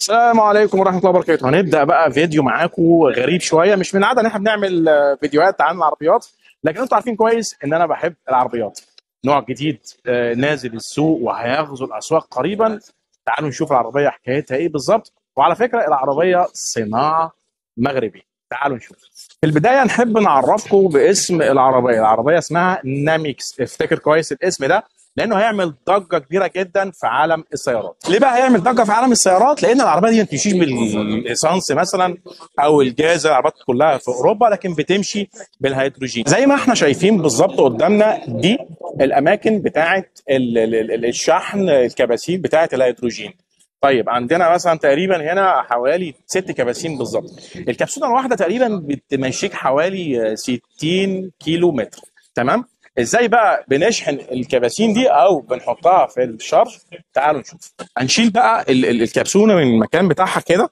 السلام عليكم ورحمه الله وبركاته هنبدا بقى فيديو معاكم غريب شويه مش من العاده ان احنا بنعمل آه، فيديوهات عن العربيات لكن انتوا عارفين كويس ان انا بحب العربيات نوع جديد آه، نازل السوق وهيغزو الاسواق قريبا تعالوا نشوف العربيه حكايتها ايه بالظبط وعلى فكره العربيه صناعه مغربي تعالوا نشوف في البدايه نحب نعرفكم باسم العربيه العربيه اسمها ناميكس افتكر كويس الاسم ده لانه هيعمل ضجه كبيره جدا في عالم السيارات ليه بقى هيعمل ضجه في عالم السيارات لان العربيه دي ما بتمشيش بالاسانس مثلا او الجاز العربيات كلها في اوروبا لكن بتمشي بالهيدروجين زي ما احنا شايفين بالظبط قدامنا دي الاماكن بتاعه ال- ال- ال- الشحن الكباسين بتاعه الهيدروجين طيب عندنا مثلا تقريبا هنا حوالي ست كباسين بالظبط الكبسوله الواحده تقريبا بتمشيك حوالي 60 كيلو متر تمام ازاي بقى بنشحن الكباسين دي او بنحطها في الشرج تعالوا نشوف هنشيل بقى ال- ال- الكبسونه من المكان بتاعها كده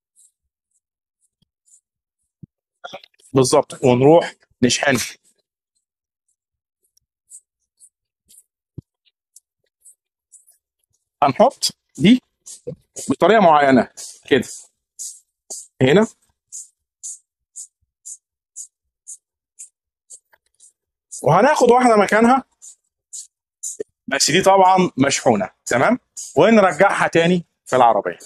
بالظبط ونروح نشحنها هنحط دي بطريقه معينه كده هنا وهناخد واحده مكانها بس دي طبعا مشحونه تمام ونرجعها تاني في العربيه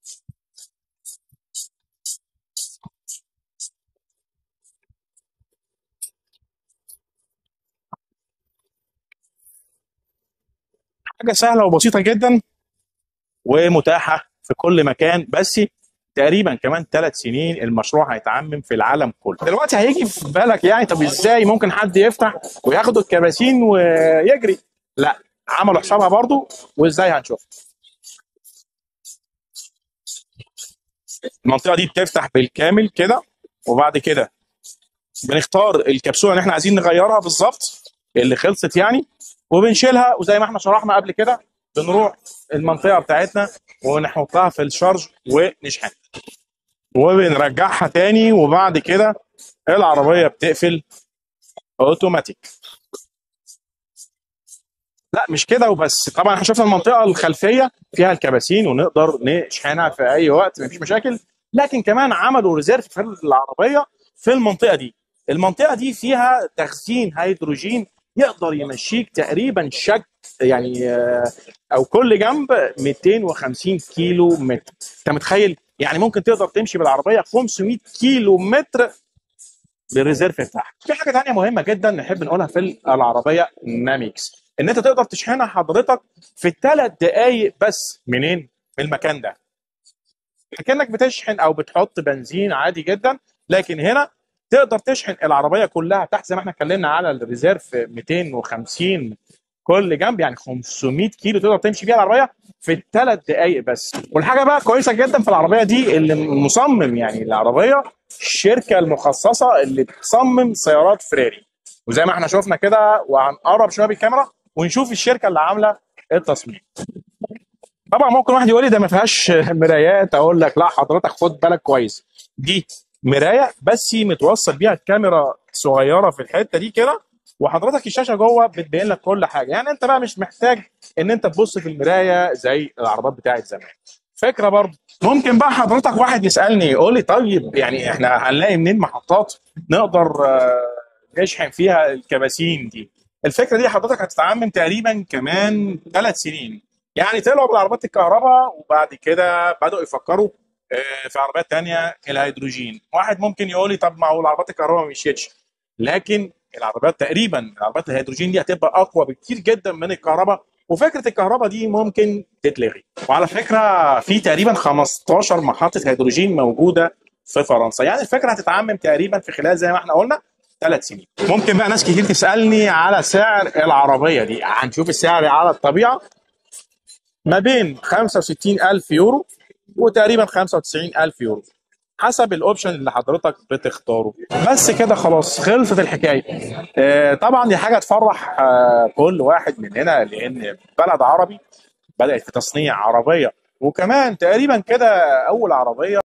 حاجه سهله وبسيطه جدا ومتاحه في كل مكان بس تقريبا كمان ثلاث سنين المشروع هيتعمم في العالم كله دلوقتي هيجي في بالك يعني طب ازاي ممكن حد يفتح وياخد الكباسين ويجري لا عملوا حسابها برضو وازاي هنشوف المنطقه دي بتفتح بالكامل كده وبعد كده بنختار الكبسوله اللي احنا عايزين نغيرها بالظبط اللي خلصت يعني وبنشيلها وزي ما احنا شرحنا قبل كده بنروح المنطقه بتاعتنا ونحطها في الشارج ونشحن وبنرجعها تاني وبعد كده العربيه بتقفل اوتوماتيك لا مش كده وبس طبعا احنا شفنا المنطقه الخلفيه فيها الكباسين ونقدر نشحنها في اي وقت مفيش مشاكل لكن كمان عملوا ريزيرف في العربيه في المنطقه دي المنطقه دي فيها تخزين هيدروجين يقدر يمشيك تقريبا شك يعني آه، او كل جنب 250 كيلو متر انت متخيل يعني ممكن تقدر تمشي بالعربيه 500 كيلو متر بالريزيرف بتاعها في حاجه ثانيه مهمه جدا نحب نقولها في العربيه ناميكس ان انت تقدر تشحنها حضرتك في ثلاث دقائق بس منين من المكان ده كانك بتشحن او بتحط بنزين عادي جدا لكن هنا تقدر تشحن العربيه كلها تحت زي ما احنا اتكلمنا على الريزيرف 250 كل جنب يعني 500 كيلو تقدر تمشي بيها العربيه في ثلاث دقائق بس والحاجه بقى كويسه جدا في العربيه دي اللي مصمم يعني العربيه الشركه المخصصه اللي بتصمم سيارات فراري وزي ما احنا شفنا كده وهنقرب شويه بالكاميرا ونشوف الشركه اللي عامله التصميم طبعا ممكن واحد يقول لي ده ما فيهاش مرايات اقول لك لا حضرتك خد بالك كويس دي مرايه بس متوصل بيها الكاميرا صغيره في الحته دي كده وحضرتك الشاشه جوه بتبين لك كل حاجه يعني انت بقى مش محتاج ان انت تبص في المرايه زي العربات بتاعت زمان فكره برضه ممكن بقى حضرتك واحد يسالني يقول لي طيب يعني احنا هنلاقي منين محطات نقدر آه، نشحن فيها الكباسين دي الفكره دي حضرتك هتتعمم تقريبا كمان ثلاث سنين يعني طلعوا بالعربيات الكهرباء وبعد كده بداوا يفكروا آه، في عربيات تانية الهيدروجين واحد ممكن يقول لي طب ما هو العربيات الكهرباء ما مشيتش لكن العربيات تقريبا العربيات الهيدروجين دي هتبقى اقوى بكتير جدا من الكهرباء وفكره الكهرباء دي ممكن تتلغي وعلى فكره في تقريبا 15 محطه هيدروجين موجوده في فرنسا يعني الفكره هتتعمم تقريبا في خلال زي ما احنا قلنا ثلاث سنين ممكن بقى ناس كتير تسالني على سعر العربيه دي هنشوف السعر على الطبيعه ما بين 65000 يورو وتقريبا 95000 يورو حسب الاوبشن اللي حضرتك بتختاره بس كده خلاص خلصت الحكايه آه، طبعا دي حاجه تفرح آه، كل واحد مننا لان بلد عربي بدات في تصنيع عربيه وكمان تقريبا كده اول عربيه